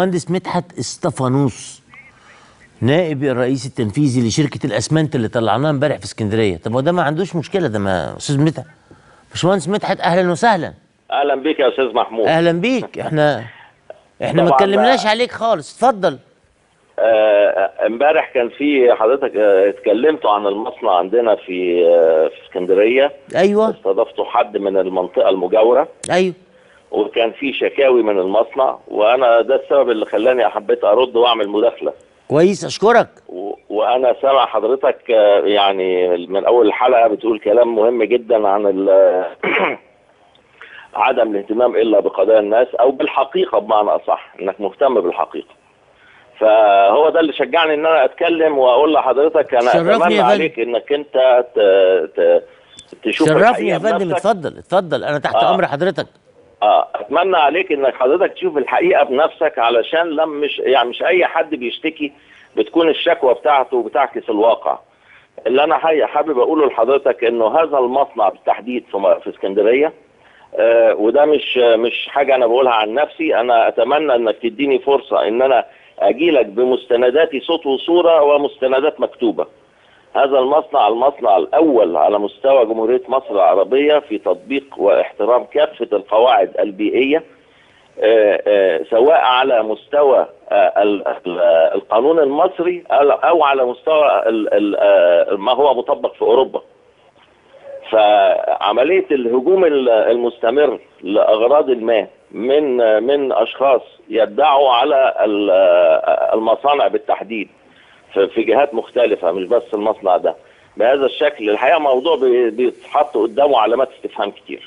مهندس مدحت استفانوس نائب الرئيس التنفيذي لشركه الاسمنت اللي طلعناها امبارح في اسكندريه طب هو ده ما عندوش مشكله ده ما استاذ مدحت باشمهندس مدحت اهلا وسهلا اهلا بك يا استاذ محمود اهلا بيك احنا احنا ما طبعاً اتكلمناش بقى. عليك خالص اتفضل آه، امبارح كان في حضرتك آه، اتكلمتوا عن المصنع عندنا في آه، في اسكندريه ايوه استضفتوا حد من المنطقه المجاوره ايوه وكان في شكاوي من المصنع وانا ده السبب اللي خلاني حبيت ارد واعمل مداخله كويس اشكرك و- وانا سامع حضرتك آه، يعني من اول الحلقه بتقول كلام مهم جدا عن ال- عدم الاهتمام الا بقضايا الناس او بالحقيقه بمعنى اصح انك مهتم بالحقيقه فهو ده اللي شجعني ان انا اتكلم واقول لحضرتك انا شرفني يا اتمنى فندم. عليك انك انت ت... ت... تشوف شرفني الحقيقة يا فندم بنفسك. اتفضل اتفضل انا تحت آه. امر حضرتك اه اتمنى عليك انك حضرتك تشوف الحقيقه بنفسك علشان لم مش يعني مش اي حد بيشتكي بتكون الشكوى بتاعته بتعكس الواقع اللي انا حي- حابب اقوله لحضرتك انه هذا المصنع بالتحديد في م- في اسكندريه آه وده مش مش حاجه انا بقولها عن نفسي انا اتمنى انك تديني فرصه ان انا اجي لك بمستنداتي صوت وصوره ومستندات مكتوبه هذا المصنع المصنع الأول على مستوى جمهورية مصر العربية في تطبيق واحترام كافة القواعد البيئية آه، آه، سواء على مستوى آه، ال- ال- آه، القانون المصري أو- أو على مستوى ال- ال- آه، ما هو مطبق في أوروبا فعملية الهجوم ال- المستمر لأغراض ما من من أشخاص يدعوا على ال- آه، المصانع بالتحديد في في جهات مختلفة مش بس المصنع ده بهذا الشكل الحقيقة موضوع بي- بيتحط قدامه علامات استفهام كتير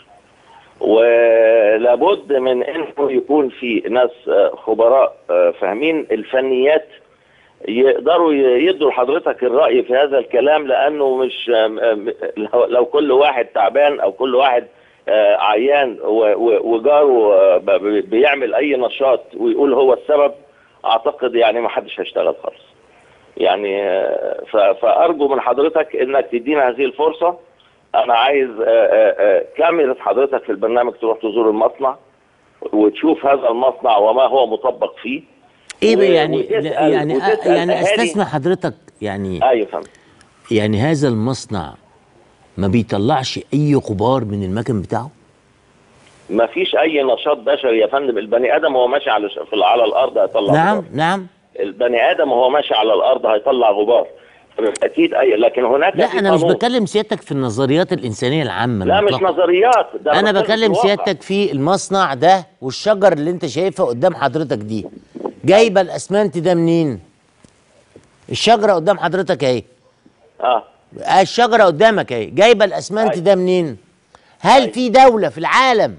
ولابد من انه يكون في ناس آه، خبراء آه، فاهمين الفنيات يقدروا ي- يدوا لحضرتك الرأي في هذا الكلام لأنه مش آم، آم، لو- لو كل واحد تعبان أو كل واحد آه، عيان و- و- وجاره آه، ب- ب- بيعمل أي نشاط ويقول هو السبب أعتقد يعني ما حدش هيشتغل خالص يعني آه، ف- فأرجو من حضرتك إنك تدينا هذه الفرصة أنا عايز آه، آه، آه، كاميرا حضرتك في البرنامج تروح تزور المصنع وتشوف هذا المصنع وما هو مطبق فيه ايه بقى و- يعني وتسأل- يعني وتسأل يعني أهالي- استسمع حضرتك يعني ايوه فهمت يعني هذا المصنع ما بيطلعش اي غبار من المكن بتاعه ما فيش اي نشاط بشري يا فندم البني ادم وهو ماشي على ش- في على الارض هيطلع نعم غبار نعم البني ادم وهو ماشي على الارض هيطلع غبار اكيد اي لكن هناك لا في انا مش قانون. بكلم سيادتك في النظريات الانسانيه العامه لا مش المطلقة. نظريات ده انا نظرية بكلم الواقع. سيادتك في المصنع ده والشجر اللي انت شايفها قدام حضرتك دي جايبه الاسمنت ده منين الشجره قدام حضرتك اهي اه آه، الشجره قدامك اهي جايبه الاسمنت أي. ده منين هل أي. في دوله في العالم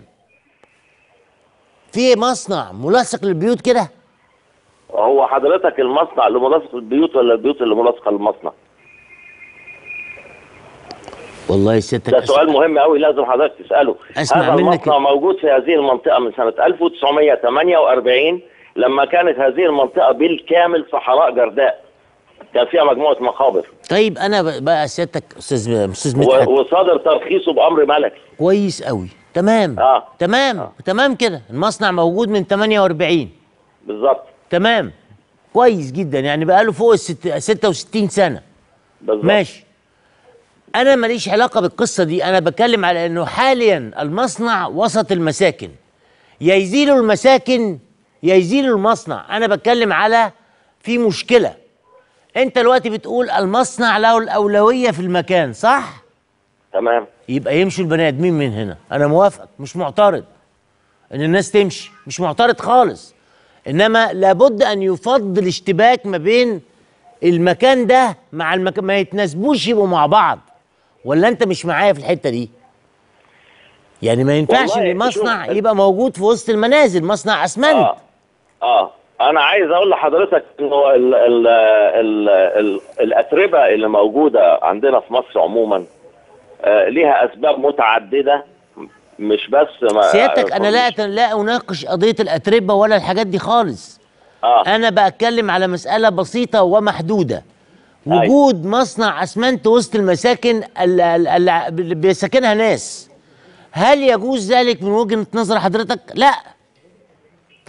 في مصنع ملصق للبيوت كده هو حضرتك المصنع اللي ملاصق للبيوت ولا البيوت اللي ملاصقه للمصنع والله سيادتك ده أس- سؤال مهم قوي لازم حضرتك تساله أسمع هذا منك- المصنع موجود في هذه المنطقه من سنه 1948 لما كانت هذه المنطقه بالكامل صحراء جرداء كان فيها مجموعه مقابر طيب انا ب- بقى سيادتك استاذ استاذ و- مدحت وصادر ترخيصه بامر ملكي كويس قوي تمام آه. تمام آه. تمام كده المصنع موجود من 48 بالظبط تمام كويس جدا يعني بقاله فوق الست 66 سنه بالظبط ماشي انا ماليش علاقه بالقصه دي انا بتكلم على انه حاليا المصنع وسط المساكن يا يزيلوا المساكن يا يزيلوا المصنع انا بتكلم على في مشكله انت دلوقتي بتقول المصنع له الاولويه في المكان صح تمام يبقى يمشوا البني ادمين من هنا انا موافق مش معترض ان الناس تمشي مش معترض خالص انما لابد ان يفضل اشتباك ما بين المكان ده مع المكان ما يتناسبوش يبقوا مع بعض ولا انت مش معايا في الحته دي يعني ما ينفعش والله ان المصنع شوف، يبقى موجود في وسط المنازل مصنع اسمنت اه اه انا عايز اقول لحضرتك انه ال ال ال ال الاتربه اللي موجوده عندنا في مصر عموما آه ليها اسباب متعدده مش بس ما سيادتك انا لا أت- لا اناقش قضيه الاتربه ولا الحاجات دي خالص اه انا بتكلم على مساله بسيطه ومحدوده أيوة. وجود مصنع اسمنت وسط المساكن اللي بيسكنها ناس هل يجوز ذلك من وجهه نظر حضرتك لا طيب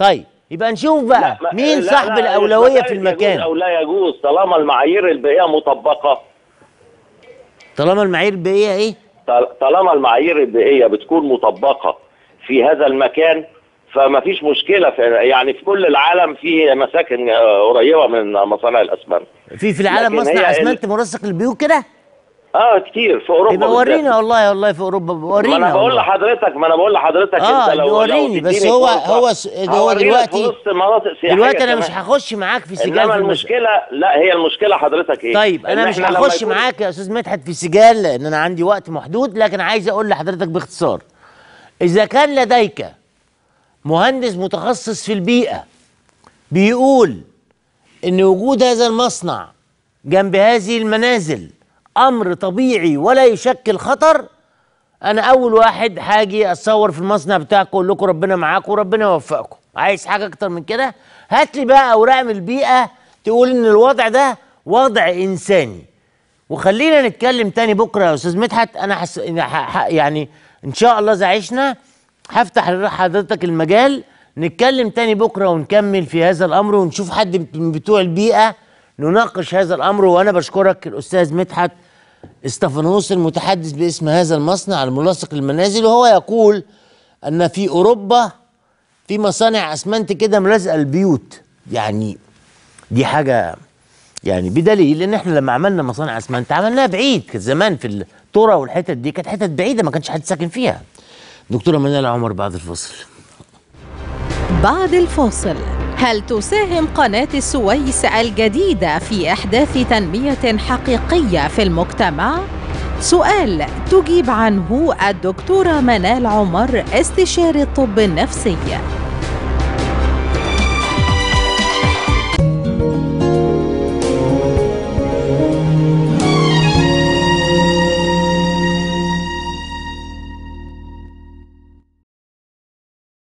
يبقى نشوف بقى لا، ما- مين لا، صاحب لا، الاولويه مش في مسألة يجوز المكان او لا يجوز طالما المعايير البيئيه مطبقه طالما المعايير البيئيه ايه طال- طالما المعايير البيئيه بتكون مطبقه في هذا المكان فما فيش مشكله في يعني في كل العالم في مساكن آه، قريبه من مصانع الاسمنت في في العالم لكن مصنع هي ال- اسمنت مرسخ للبيوت كده اه كتير في اوروبا يبقى بالذات. ورينا والله والله في اوروبا ورينا ما انا بقول والله. لحضرتك ما انا بقول لحضرتك آه، انت لو وريني، لو بس تديني هو- فرصة، هو س- هو هوريلك دلوقتي- في وسط مناطق سياحيه دلوقتي انا مش كمان. هخش معاك في سجال انما في المس... المشكله لا هي المشكله حضرتك ايه طيب إن انا مش إحنا لما هخش يكون- معاك يا استاذ مدحت في سجال لان انا عندي وقت محدود لكن عايز اقول لحضرتك باختصار اذا كان لديك مهندس متخصص في البيئه بيقول ان وجود هذا المصنع جنب هذه المنازل امر طبيعي ولا يشكل خطر انا اول واحد هاجي اتصور في المصنع بتاعكم اقول لكم ربنا معاكم وربنا يوفقكم عايز حاجه اكتر من كده هات لي بقى اوراق من البيئه تقول ان الوضع ده وضع انساني وخلينا نتكلم تاني بكره يا استاذ مدحت انا حس... ح- ح- يعني ان شاء الله اذا عشنا هفتح لحضرتك المجال نتكلم تاني بكره ونكمل في هذا الامر ونشوف حد من بتوع البيئه نناقش هذا الامر وانا بشكرك الاستاذ مدحت استفانوس المتحدث باسم هذا المصنع الملاصق للمنازل وهو يقول ان في اوروبا في مصانع اسمنت كده ملازقه البيوت يعني دي حاجه يعني بدليل ان احنا لما عملنا مصانع اسمنت عملناها بعيد كانت زمان في الترى والحتت دي كانت حتت بعيده ما كانش حد ساكن فيها دكتوره منال عمر بعد الفصل بعد الفاصل هل تساهم قناة السويس الجديدة في إحداث تنمية حقيقية في المجتمع؟ سؤال تجيب عنه الدكتورة منال عمر استشاري الطب النفسي